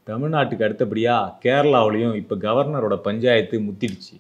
தமிழ்நாட்டுக்கு அடுத்தபடியாக கேரளாவுலேயும் இப்போ கவர்னரோட பஞ்சாயத்து முத்திடுச்சு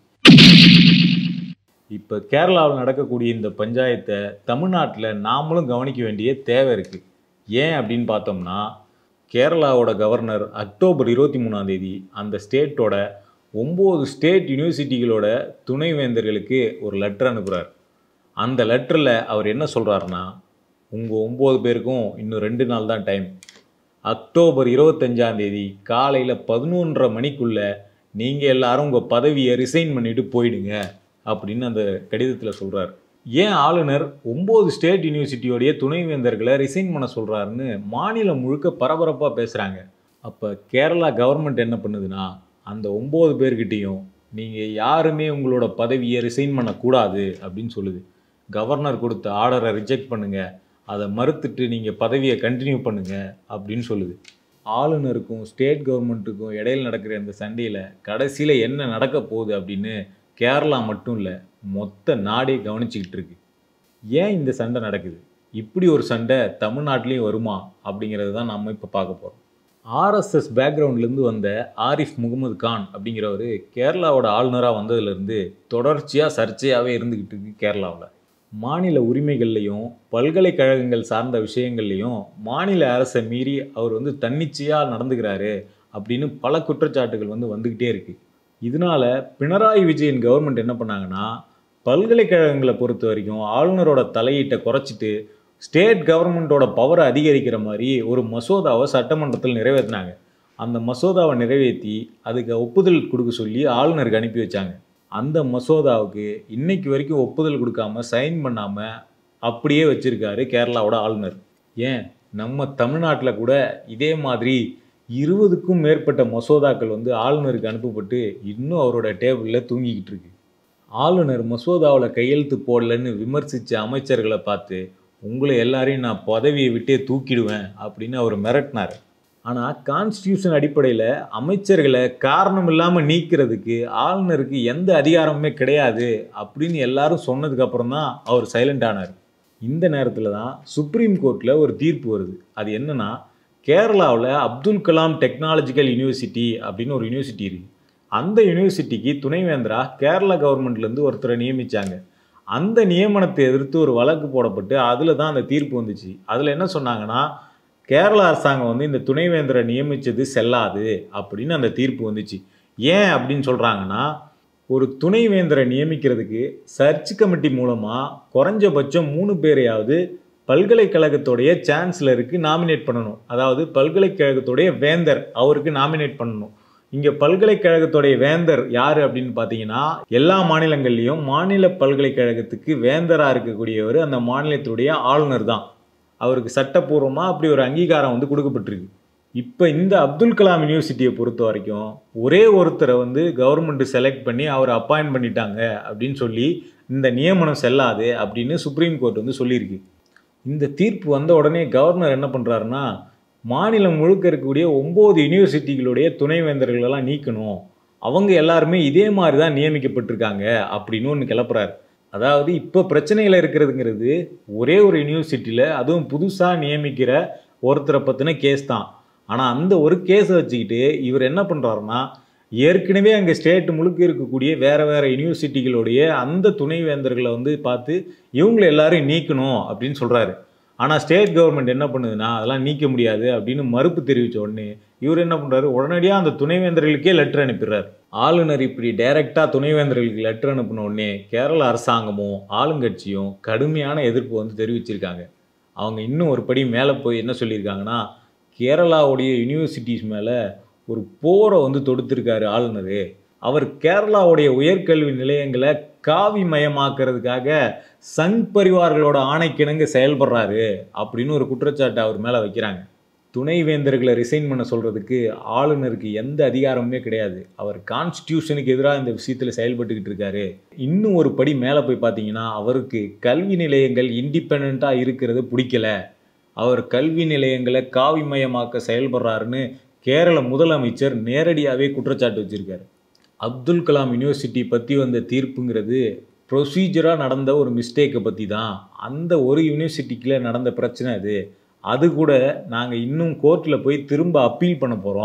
இப்போ கேரளாவில் நடக்கக்கூடிய இந்த பஞ்சாயத்தை தமிழ்நாட்டில் நாமளும் கவனிக்க வேண்டிய தேவை இருக்குது ஏன் அப்படின்னு பார்த்தோம்னா கேரளாவோட கவர்னர் அக்டோபர் இருபத்தி மூணாம் தேதி அந்த ஸ்டேட்டோட ஒம்பது ஸ்டேட் யூனிவர்சிட்டிகளோட துணைவேந்தர்களுக்கு ஒரு லெட்டர் அனுப்புகிறார் அந்த லெட்டரில் அவர் என்ன சொல்கிறாருன்னா உங்கள் ஒம்பது பேருக்கும் இன்னும் ரெண்டு நாள் தான் டைம் அக்டோபர் இருபத்தஞ்சாம் தேதி காலையில் பதினொன்றரை மணிக்குள்ளே நீங்கள் எல்லாரும் உங்கள் பதவியை ரிசைன் பண்ணிட்டு போயிடுங்க அப்படின்னு அந்த கடிதத்தில் சொல்கிறார் ஏன் ஆளுநர் ஒம்பது ஸ்டேட் யூனிவர்சிட்டியோடைய துணைவேந்தர்களை ரிசைன் பண்ண சொல்கிறாருன்னு மாநிலம் முழுக்க பரபரப்பாக பேசுகிறாங்க அப்போ கேரளா கவர்மெண்ட் என்ன பண்ணுதுன்னா அந்த ஒம்பது பேர்கிட்டையும் நீங்கள் யாருமே உங்களோட பதவியை ரிசைன் பண்ணக்கூடாது அப்படின்னு சொல்லுது கவர்னர் கொடுத்த ஆர்டரை ரிஜெக்ட் பண்ணுங்கள் அதை மறுத்துட்டு நீங்கள் பதவியை கண்டினியூ பண்ணுங்க அப்படின்னு சொல்லுது ஆளுநருக்கும் ஸ்டேட் கவர்மெண்ட்டுக்கும் இடையில் நடக்கிற இந்த சண்டையில் கடைசியில் என்ன நடக்க போகுது அப்படின்னு கேரளா மட்டும் இல்லை மொத்த நாடே கவனிச்சுக்கிட்டு இருக்கு ஏன் இந்த சண்டை நடக்குது இப்படி ஒரு சண்டை தமிழ்நாட்டிலையும் வருமா அப்படிங்கிறது தான் நம்ம இப்போ பார்க்க போகிறோம் ஆர்எஸ்எஸ் பேக்ரவுண்ட்லேருந்து வந்த ஆரிஃப் முகமது கான் அப்படிங்கிறவர் கேரளாவோட ஆளுநராக வந்ததுலேருந்து தொடர்ச்சியாக சர்ச்சையாகவே இருந்துக்கிட்டு இருக்கு கேரளாவில் மாநில உரிமைகள்லையும் பல்கலைக்கழகங்கள் சார்ந்த விஷயங்கள்லையும் மாநில அரசை மீறி அவர் வந்து தன்னிச்சையாக நடந்துக்கிறாரு அப்படின்னு பல குற்றச்சாட்டுகள் வந்து வந்துக்கிட்டே இருக்கு இதனால பினராயி விஜயன் கவர்மெண்ட் என்ன பண்ணாங்கன்னா பல்கலைக்கழகங்களை பொறுத்த வரைக்கும் ஆளுநரோட தலையீட்டை குறைச்சிட்டு ஸ்டேட் கவர்மெண்ட்டோட பவரை அதிகரிக்கிற மாதிரி ஒரு மசோதாவை சட்டமன்றத்தில் நிறைவேற்றினாங்க அந்த மசோதாவை நிறைவேற்றி அதுக்கு ஒப்புதல் கொடுக்க சொல்லி ஆளுநருக்கு அனுப்பி வச்சாங்க அந்த மசோதாவுக்கு இன்னைக்கு வரைக்கும் ஒப்புதல் கொடுக்காம சைன் பண்ணாமல் அப்படியே வச்சிருக்காரு கேரளாவோட ஆளுநர் ஏன் நம்ம தமிழ்நாட்டில் கூட இதே மாதிரி இருபதுக்கும் மேற்பட்ட மசோதாக்கள் வந்து ஆளுநருக்கு அனுப்பப்பட்டு இன்னும் அவரோட டேபிளில் தூங்கிக்கிட்டு இருக்கு ஆளுநர் மசோதாவில் கையெழுத்து போடலன்னு விமர்சித்த அமைச்சர்களை பார்த்து உங்களை எல்லாரையும் நான் பதவியை விட்டே தூக்கிடுவேன் அப்படின்னு அவர் மிரட்டினார் ஆனால் கான்ஸ்டியூஷன் அடிப்படையில் அமைச்சர்களை காரணம் இல்லாமல் நீக்கிறதுக்கு ஆளுநருக்கு எந்த அதிகாரமுமே கிடையாது அப்படின்னு எல்லாரும் சொன்னதுக்கப்புறம் தான் அவர் சைலண்ட் ஆனார் இந்த நேரத்தில் தான் சுப்ரீம் கோர்ட்டில் ஒரு தீர்ப்பு வருது அது என்னன்னா கேரளாவில் அப்துல் கலாம் டெக்னாலஜிக்கல் யூனிவர்சிட்டி அப்படின்னு ஒரு யூனிவர்சிட்டி இருக்குது அந்த யூனிவர்சிட்டிக்கு துணைவேந்தரா கேரளா கவர்மெண்ட்லேருந்து ஒருத்தரை நியமித்தாங்க அந்த நியமனத்தை எதிர்த்து ஒரு வழக்கு போடப்பட்டு அதில் தான் அந்த தீர்ப்பு வந்துச்சு அதில் என்ன சொன்னாங்கன்னா கேரள அரசாங்கம் வந்து இந்த துணைவேந்தரை நியமித்தது செல்லாது அப்படின்னு அந்த தீர்ப்பு வந்துச்சு ஏன் அப்படின்னு சொல்கிறாங்கன்னா ஒரு துணைவேந்தரை நியமிக்கிறதுக்கு சர்ச் கமிட்டி மூலமாக குறைஞ்சபட்சம் மூணு பேரையாவது பல்கலைக்கழகத்துடைய சான்சலருக்கு நாமினேட் பண்ணணும் அதாவது பல்கலைக்கழகத்துடைய வேந்தர் அவருக்கு நாமினேட் பண்ணணும் இங்கே பல்கலைக்கழகத்துடைய வேந்தர் யார் அப்படின்னு பார்த்தீங்கன்னா எல்லா மாநிலங்கள்லேயும் மாநில பல்கலைக்கழகத்துக்கு வேந்தராக இருக்கக்கூடியவர் அந்த மாநிலத்துடைய ஆளுநர் தான் அவருக்கு சட்டப்பூர்வமாக அப்படி ஒரு அங்கீகாரம் வந்து கொடுக்கப்பட்டிருக்கு இப்போ இந்த அப்துல் கலாம் யூனிவர்சிட்டியை பொறுத்த வரைக்கும் ஒரே ஒருத்தரை வந்து கவர்மெண்ட் செலக்ட் பண்ணி அவரை அப்பாயின்ட் பண்ணிட்டாங்க அப்படின்னு சொல்லி இந்த நியமனம் செல்லாது அப்படின்னு சுப்ரீம் கோர்ட் வந்து சொல்லியிருக்கு இந்த தீர்ப்பு வந்த உடனே கவர்னர் என்ன பண்ணுறாருன்னா மாநிலம் முழுக்க இருக்கக்கூடிய ஒம்பது யூனிவர்சிட்டிகளுடைய துணைவேந்தர்களெல்லாம் நீக்கணும் அவங்க எல்லாருமே இதே மாதிரி தான் நியமிக்கப்பட்டிருக்காங்க அப்படின்னு ஒன்று கிளப்புறாரு அதாவது இப்போ பிரச்சனையில் இருக்கிறதுங்கிறது ஒரே ஒரு யூனிவர்சிட்டியில் அதுவும் புதுசாக நியமிக்கிற ஒருத்தரை பற்றின கேஸ் தான் ஆனால் அந்த ஒரு கேஸை வச்சுக்கிட்டு இவர் என்ன பண்ணுறாருன்னா ஏற்கனவே அங்கே ஸ்டேட் முழுக்க இருக்கக்கூடிய வேறு வேறு யூனிவர்சிட்டிகளுடைய அந்த துணைவேந்தர்களை வந்து பார்த்து இவங்களை எல்லாரையும் நீக்கணும் அப்படின்னு சொல்கிறாரு ஆனால் ஸ்டேட் கவர்மெண்ட் என்ன பண்ணுதுன்னா அதெல்லாம் நீக்க முடியாது அப்படின்னு மறுப்பு தெரிவித்த உடனே இவர் என்ன பண்ணுறாரு உடனடியாக அந்த துணைவேந்தர்களுக்கே லெட்டர் அனுப்பிடுறாரு ஆளுநர் இப்படி டைரெக்டாக துணைவேந்தர்களுக்கு லெட்டர் அனுப்பின உடனே கேரள அரசாங்கமும் ஆளுங்கட்சியும் கடுமையான எதிர்ப்பு வந்து தெரிவிச்சிருக்காங்க அவங்க இன்னும் ஒரு படி மேலே போய் என்ன சொல்லியிருக்காங்கன்னா கேரளாவுடைய யூனிவர்சிட்டிஸ் மேலே ஒரு போரை வந்து தொடுத்திருக்காரு ஆளுநர் அவர் கேரளாவுடைய உயர்கல்வி நிலையங்களை காவி மயமாக்குறதுக்காக சங் பரிவார்களோட ஆணைக்கிணங்க செயல்படுறாரு அப்படின்னு ஒரு குற்றச்சாட்டை அவர் மேலே வைக்கிறாங்க துணைவேந்தர்களை ரிசைன் பண்ண சொல்கிறதுக்கு ஆளுநருக்கு எந்த அதிகாரமுமே கிடையாது அவர் கான்ஸ்டியூஷனுக்கு எதிராக இந்த விஷயத்தில் செயல்பட்டுக்கிட்டு இருக்காரு இன்னும் ஒரு படி மேலே போய் பார்த்தீங்கன்னா அவருக்கு கல்வி நிலையங்கள் இண்டிபெண்ட்டாக இருக்கிறது பிடிக்கல அவர் கல்வி நிலையங்களை காவிமயமாக்க செயல்படுறாருன்னு கேரள முதலமைச்சர் நேரடியாகவே குற்றச்சாட்டு வச்சிருக்காரு அப்துல் கலாம் யூனிவர்சிட்டி பற்றி வந்த தீர்ப்புங்கிறது ப்ரொசீஜராக நடந்த ஒரு மிஸ்டேக்கை பற்றி தான் அந்த ஒரு யூனிவர்சிட்டிக்குள்ள நடந்த பிரச்சனை அது அது கூட நாங்கள் இன்னும் கோர்ட்டில் போய் திரும்ப அப்பீல் பண்ண போகிறோம்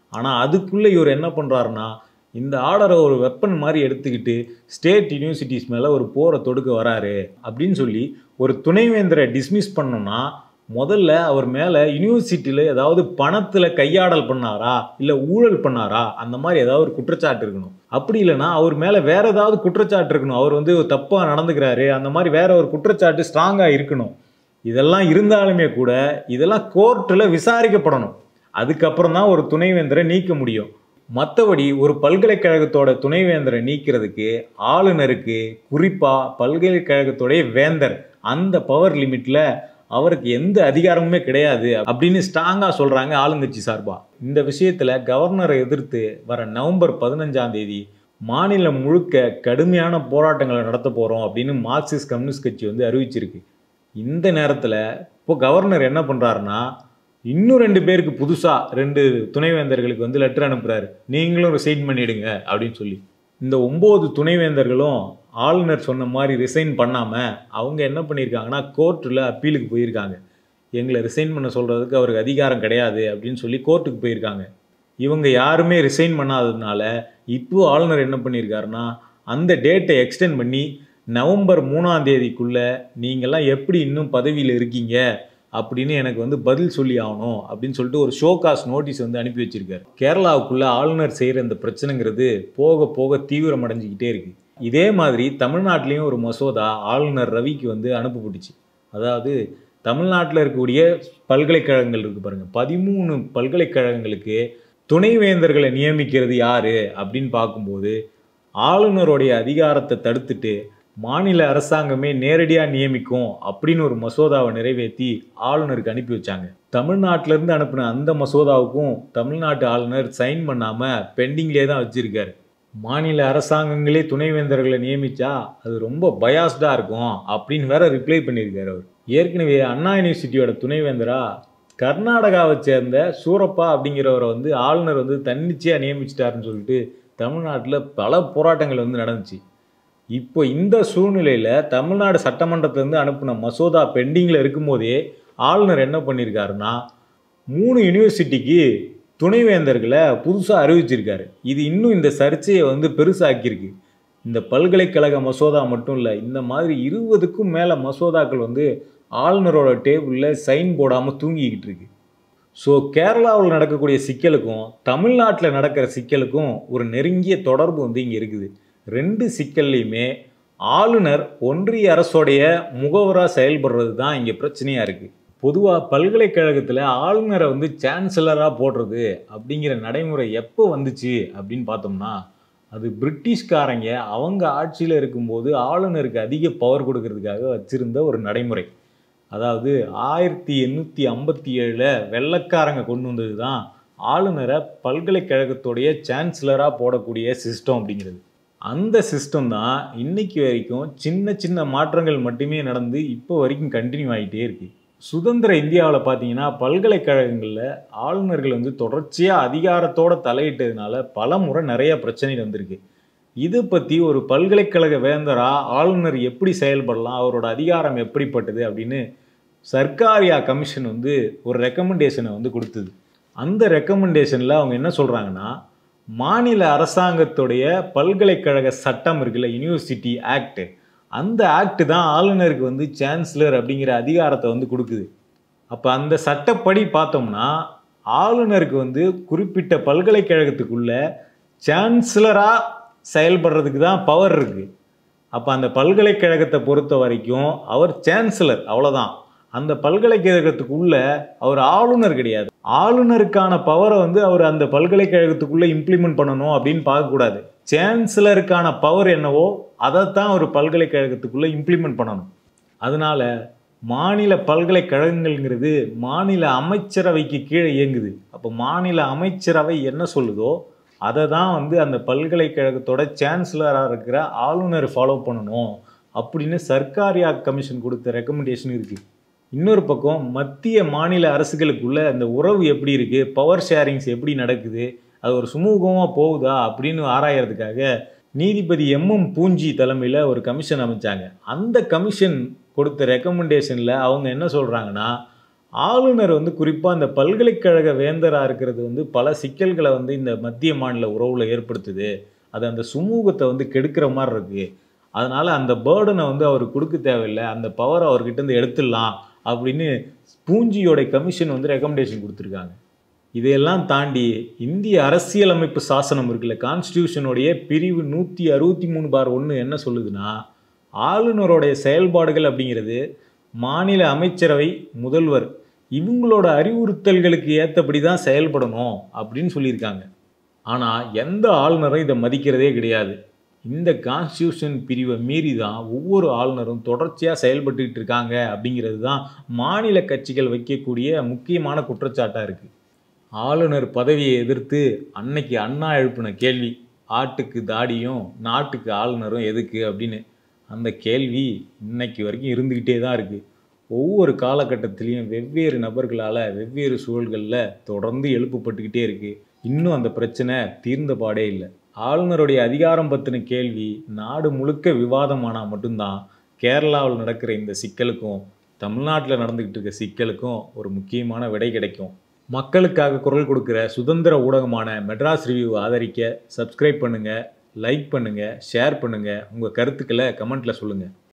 ஆனால் அதுக்குள்ளே இவர் என்ன பண்ணுறாருன்னா இந்த ஆர்டரை ஒரு வெப்பன் மாதிரி எடுத்துக்கிட்டு ஸ்டேட் யூனிவர்சிட்டிஸ் மேலே ஒரு போரை தொடுக்க வராரு அப்படின்னு சொல்லி ஒரு துணைவேந்தரை டிஸ்மிஸ் பண்ணோம்னா முதல்ல அவர் மேலே யூனிவர்சிட்டியில் ஏதாவது பணத்தில் கையாடல் பண்ணாரா இல்லை ஊழல் பண்ணாரா அந்த மாதிரி ஏதாவது ஒரு குற்றச்சாட்டு இருக்கணும் அப்படி இல்லைன்னா அவர் மேலே வேற ஏதாவது குற்றச்சாட்டு இருக்கணும் அவர் வந்து தப்பாக நடந்துக்கிறாரு அந்த மாதிரி வேற ஒரு குற்றச்சாட்டு ஸ்ட்ராங்காக இருக்கணும் இதெல்லாம் இருந்தாலுமே கூட இதெல்லாம் கோர்ட்டில் விசாரிக்கப்படணும் அதுக்கப்புறம் தான் ஒரு துணைவேந்தரை நீக்க முடியும் மற்றபடி ஒரு பல்கலைக்கழகத்தோட துணைவேந்தரை நீக்கிறதுக்கு ஆளுநருக்கு குறிப்பாக பல்கலைக்கழகத்தோடைய வேந்தர் அந்த பவர் லிமிட்டில் அவருக்கு எந்த அதிகாரமுமே கிடையாது அப்படின்னு ஸ்ட்ராங்காக சொல்கிறாங்க ஆளுங்கட்சி சார்பாக இந்த விஷயத்தில் கவர்னரை எதிர்த்து வர நவம்பர் பதினஞ்சாம் தேதி மாநிலம் முழுக்க கடுமையான போராட்டங்களை நடத்த போகிறோம் அப்படின்னு மார்க்சிஸ்ட் கம்யூனிஸ்ட் கட்சி வந்து அறிவிச்சிருக்கு இந்த நேரத்தில் இப்போ கவர்னர் என்ன பண்ணுறாருன்னா இன்னும் ரெண்டு பேருக்கு புதுசாக ரெண்டு துணைவேந்தர்களுக்கு வந்து லெட்டர் அனுப்புகிறாரு நீங்களும் ரிசைன் பண்ணிடுங்க அப்படின்னு சொல்லி இந்த ஒம்பது துணைவேந்தர்களும் ஆளுநர் சொன்ன மாதிரி ரிசைன் பண்ணாமல் அவங்க என்ன பண்ணியிருக்காங்கன்னா கோர்ட்டில் அப்பீலுக்கு போயிருக்காங்க எங்களை ரிசைன் பண்ண சொல்கிறதுக்கு அவருக்கு அதிகாரம் கிடையாது அப்படின்னு சொல்லி கோர்ட்டுக்கு போயிருக்காங்க இவங்க யாருமே ரிசைன் பண்ணாததுனால இப்போ ஆளுநர் என்ன பண்ணியிருக்காருன்னா அந்த டேட்டை எக்ஸ்டெண்ட் பண்ணி நவம்பர் மூணாம் தேதிக்குள்ளே நீங்கள்லாம் எப்படி இன்னும் பதவியில் இருக்கீங்க அப்படின்னு எனக்கு வந்து பதில் சொல்லி ஆகணும் அப்படின்னு சொல்லிட்டு ஒரு ஷோகாஸ் நோட்டீஸ் வந்து அனுப்பி வச்சிருக்காரு கேரளாவுக்குள்ள ஆளுநர் செய்கிற இந்த பிரச்சனைங்கிறது போக போக தீவிரம் அடைஞ்சிக்கிட்டே இருக்கு இதே மாதிரி தமிழ்நாட்டிலையும் ஒரு மசோதா ஆளுநர் ரவிக்கு வந்து அனுப்பப்பட்டுச்சு அதாவது தமிழ்நாட்டில் இருக்கக்கூடிய பல்கலைக்கழகங்கள் இருக்கு பாருங்க பதிமூணு பல்கலைக்கழகங்களுக்கு துணைவேந்தர்களை நியமிக்கிறது யாரு அப்படின்னு பார்க்கும்போது ஆளுநருடைய அதிகாரத்தை தடுத்துட்டு மாநில அரசாங்கமே நேரடியாக நியமிக்கும் அப்படின்னு ஒரு மசோதாவை நிறைவேற்றி ஆளுநருக்கு அனுப்பி வச்சாங்க தமிழ்நாட்டிலேருந்து அனுப்பின அந்த மசோதாவுக்கும் தமிழ்நாட்டு ஆளுநர் சைன் பண்ணாமல் பெண்டிங்லேயே தான் வச்சிருக்காரு மாநில அரசாங்கங்களே துணைவேந்தர்களை நியமிச்சா அது ரொம்ப பயாஸ்டாக இருக்கும் அப்படின்னு வேற ரிப்ளை பண்ணியிருக்காரு அவர் ஏற்கனவே அண்ணா யூனிவர்சிட்டியோட துணைவேந்தரா கர்நாடகாவை சேர்ந்த சூரப்பா அப்படிங்கிறவரை வந்து ஆளுநர் வந்து தன்னிச்சையாக நியமிச்சிட்டாருன்னு சொல்லிட்டு தமிழ்நாட்டில் பல போராட்டங்கள் வந்து நடந்துச்சு இப்போ இந்த சூழ்நிலையில் தமிழ்நாடு சட்டமன்றத்திலேருந்து அனுப்பின மசோதா பெண்டிங்கில் இருக்கும்போதே ஆளுநர் என்ன பண்ணியிருக்காருன்னா மூணு யூனிவர்சிட்டிக்கு துணைவேந்தர்களை புதுசாக அறிவிச்சிருக்காரு இது இன்னும் இந்த சர்ச்சையை வந்து பெருசாக்கியிருக்கு இந்த பல்கலைக்கழக மசோதா மட்டும் இல்லை இந்த மாதிரி இருபதுக்கும் மேலே மசோதாக்கள் வந்து ஆளுநரோட டேபிளில் சைன் போடாமல் தூங்கிக்கிட்டு இருக்கு ஸோ கேரளாவில் நடக்கக்கூடிய சிக்கலுக்கும் தமிழ்நாட்டில் நடக்கிற சிக்கலுக்கும் ஒரு நெருங்கிய தொடர்பு வந்து இங்கே இருக்குது ரெண்டு சிக்கல்லையுமே ஆளுநர் ஒன்றிய அரசோடைய முகவராக செயல்படுறது தான் இங்கே பிரச்சனையாக இருக்குது பொதுவாக பல்கலைக்கழகத்தில் ஆளுநரை வந்து சான்சலராக போடுறது அப்படிங்கிற நடைமுறை எப்போ வந்துச்சு அப்படின்னு பார்த்தோம்னா அது பிரிட்டிஷ்காரங்க அவங்க ஆட்சியில் இருக்கும்போது ஆளுநருக்கு அதிக பவர் கொடுக்கறதுக்காக வச்சிருந்த ஒரு நடைமுறை அதாவது ஆயிரத்தி எண்ணூற்றி ஐம்பத்தி ஏழில் வெள்ளக்காரங்க கொண்டு வந்தது தான் ஆளுநரை பல்கலைக்கழகத்துடைய சான்சலராக போடக்கூடிய சிஸ்டம் அப்படிங்கிறது அந்த சிஸ்டம் தான் இன்னைக்கு வரைக்கும் சின்ன சின்ன மாற்றங்கள் மட்டுமே நடந்து இப்போ வரைக்கும் கண்டினியூ ஆகிட்டே இருக்கு சுதந்திர இந்தியாவில் பார்த்தீங்கன்னா பல்கலைக்கழகங்களில் ஆளுநர்கள் வந்து தொடர்ச்சியாக அதிகாரத்தோட தலையிட்டதுனால பல முறை நிறைய பிரச்சனைகள் வந்திருக்கு இது பற்றி ஒரு பல்கலைக்கழக வேந்தரா ஆளுநர் எப்படி செயல்படலாம் அவரோட அதிகாரம் எப்படிப்பட்டது அப்படின்னு சர்க்காரியா கமிஷன் வந்து ஒரு ரெக்கமெண்டேஷனை வந்து கொடுத்தது அந்த ரெக்கமெண்டேஷனில் அவங்க என்ன சொல்கிறாங்கன்னா மாநில அரசாங்கத்துடைய பல்கலைக்கழக சட்டம் இருக்குல்ல யூனிவர்சிட்டி ஆக்ட் அந்த ஆக்ட் தான் ஆளுநருக்கு வந்து சான்சலர் அப்படிங்கிற அதிகாரத்தை வந்து கொடுக்குது அப்போ அந்த சட்டப்படி பார்த்தோம்னா ஆளுநருக்கு வந்து குறிப்பிட்ட பல்கலைக்கழகத்துக்குள்ள சான்சலராக செயல்படுறதுக்கு தான் பவர் இருக்குது அப்போ அந்த பல்கலைக்கழகத்தை பொறுத்த வரைக்கும் அவர் சான்சலர் அவ்வளோதான் அந்த பல்கலைக்கழகத்துக்குள்ள அவர் ஆளுநர் கிடையாது ஆளுநருக்கான பவரை வந்து அவர் அந்த பல்கலைக்கழகத்துக்குள்ள இம்ப்ளிமெண்ட் பண்ணணும் அப்படின்னு பார்க்கக்கூடாது சான்சலருக்கான பவர் என்னவோ அதைத்தான் ஒரு பல்கலைக்கழகத்துக்குள்ள இம்ப்ளிமெண்ட் பண்ணணும் அதனால மாநில பல்கலைக்கழகங்கள்ங்கிறது மாநில அமைச்சரவைக்கு கீழே இயங்குது அப்போ மாநில அமைச்சரவை என்ன சொல்லுதோ அதை தான் வந்து அந்த பல்கலைக்கழகத்தோட சான்சலராக இருக்கிற ஆளுநர் ஃபாலோ பண்ணணும் அப்படின்னு சர்க்காரியா கமிஷன் கொடுத்த ரெக்கமெண்டேஷன் இருக்குது இன்னொரு பக்கம் மத்திய மாநில அரசுகளுக்குள்ள அந்த உறவு எப்படி இருக்குது பவர் ஷேரிங்ஸ் எப்படி நடக்குது அது ஒரு சுமூகமாக போகுதா அப்படின்னு ஆராயறதுக்காக நீதிபதி எம்எம் பூஞ்சி தலைமையில் ஒரு கமிஷன் அமைச்சாங்க அந்த கமிஷன் கொடுத்த ரெக்கமெண்டேஷனில் அவங்க என்ன சொல்கிறாங்கன்னா ஆளுநர் வந்து குறிப்பாக இந்த பல்கலைக்கழக வேந்தராக இருக்கிறது வந்து பல சிக்கல்களை வந்து இந்த மத்திய மாநில உறவில் ஏற்படுத்துது அது அந்த சுமூகத்தை வந்து கெடுக்கிற மாதிரி இருக்கு அதனால அந்த பேர்டனை வந்து அவர் கொடுக்க தேவையில்லை அந்த பவரை அவர்கிட்ட இருந்து எடுத்துடலாம் அப்படின்னு பூஞ்சியோட கமிஷன் வந்து ரெக்கமெண்டேஷன் கொடுத்துருக்காங்க இதையெல்லாம் தாண்டி இந்திய அரசியலமைப்பு சாசனம் இருக்குல்ல கான்ஸ்டியூஷனுடைய பிரிவு நூற்றி அறுபத்தி மூணு பார் ஒன்று என்ன சொல்லுதுன்னா ஆளுநருடைய செயல்பாடுகள் அப்படிங்கிறது மாநில அமைச்சரவை முதல்வர் இவங்களோட அறிவுறுத்தல்களுக்கு ஏற்றபடி தான் செயல்படணும் அப்படின்னு சொல்லியிருக்காங்க ஆனால் எந்த ஆளுநரும் இதை மதிக்கிறதே கிடையாது இந்த கான்ஸ்டியூஷன் பிரிவை மீறி தான் ஒவ்வொரு ஆளுநரும் தொடர்ச்சியாக செயல்பட்டுக்கிட்டு இருக்காங்க அப்படிங்கிறது தான் மாநில கட்சிகள் வைக்கக்கூடிய முக்கியமான குற்றச்சாட்டாக இருக்குது ஆளுநர் பதவியை எதிர்த்து அன்னைக்கு அண்ணா எழுப்பின கேள்வி ஆட்டுக்கு தாடியும் நாட்டுக்கு ஆளுநரும் எதுக்கு அப்படின்னு அந்த கேள்வி இன்னைக்கு வரைக்கும் இருந்துக்கிட்டே தான் இருக்குது ஒவ்வொரு காலகட்டத்திலையும் வெவ்வேறு நபர்களால் வெவ்வேறு சூழல்களில் தொடர்ந்து எழுப்பப்பட்டுக்கிட்டே இருக்குது இன்னும் அந்த பிரச்சனை தீர்ந்த பாடே இல்லை ஆளுநருடைய அதிகாரம் பற்றின கேள்வி நாடு முழுக்க விவாதமானால் மட்டும்தான் கேரளாவில் நடக்கிற இந்த சிக்கலுக்கும் தமிழ்நாட்டில் நடந்துக்கிட்டு இருக்க சிக்கலுக்கும் ஒரு முக்கியமான விடை கிடைக்கும் மக்களுக்காக குரல் கொடுக்குற சுதந்திர ஊடகமான மெட்ராஸ் ரிவ்யூ ஆதரிக்க சப்ஸ்கிரைப் பண்ணுங்கள் லைக் பண்ணுங்கள் ஷேர் பண்ணுங்கள் உங்கள் கருத்துக்களை கமெண்ட்டில் சொல்லுங்கள்